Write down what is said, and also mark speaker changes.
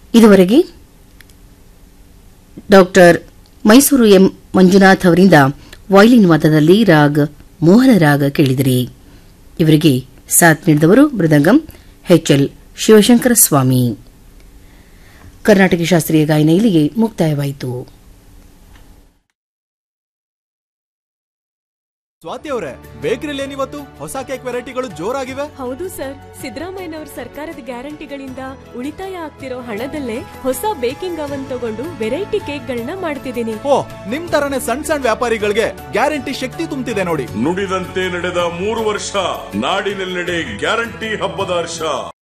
Speaker 1: ಇದುವರೆಗೆ doctor Mysuru M Manjunath ಅವರಿಂದ violin ವಾದದಲ್ಲಿ raag ಮೋಹನ ರಾಗ ಕೇಳಿದಿರಿ ಇವರಿಗೆ ಸಾಥ್ ನೀಡಿದವರು ಮೃದಂಗಂ ಎಚ್ಎಲ್ ಶಿವಶಂಕರ ಸ್ವಾಮಿ ಕರ್ನಾಟಕ ಶಾಸ್ತ್ರೀಯ ಗಾಯನ ಇಲ್ಲಿಗೆ ಮುಕ್ತಾಯವಾಯಿತು
Speaker 2: ಸ್ವಾತಿ ಅವರೇ ಬೇಕರಿಲಿ ಏನಿವತ್ತು ಹೊಸ ಕೇಕ್ ವೆರೈಟಿಗಳು ಜೋರಾಗಿವೆ
Speaker 3: ಹೌದು ಸರ್ ಸಿದ್ದರಾಮಯ್ಯನವರ ಸರ್ಕಾರದ ಗ್ಯಾರಂಟಿಗಳಿಂದ ಉಳಿತಾಯ ಆಗ್ತಿರೋ ಹಣದಲ್ಲೇ ಹೊಸ ಬೇಕಿಂಗ್ ಅವನ್ ತಗೊಂಡು ವೆರೈಟಿ ಕೇಕ್ಗಳನ್ನ ಮಾಡ್ತಿದ್ದೀನಿ
Speaker 2: ಓ ನಿಮ್ ತರನೇ ಸಣ್ಣ ಸಣ್ಣ ವ್ಯಾಪಾರಿಗಳಿಗೆ ಗ್ಯಾರಂಟಿ ಶಕ್ತಿ ತುಂಬ್ತಿದೆ ನೋಡಿ
Speaker 4: ನುಡಿದಂತೆ ನಡೆದ ಮೂರು ವರ್ಷ ನಾಡಿನೆಲ್ಲೆಡೆ ಗ್ಯಾರಂಟಿ ಹಬ್ಬದ ಹರ್ಷ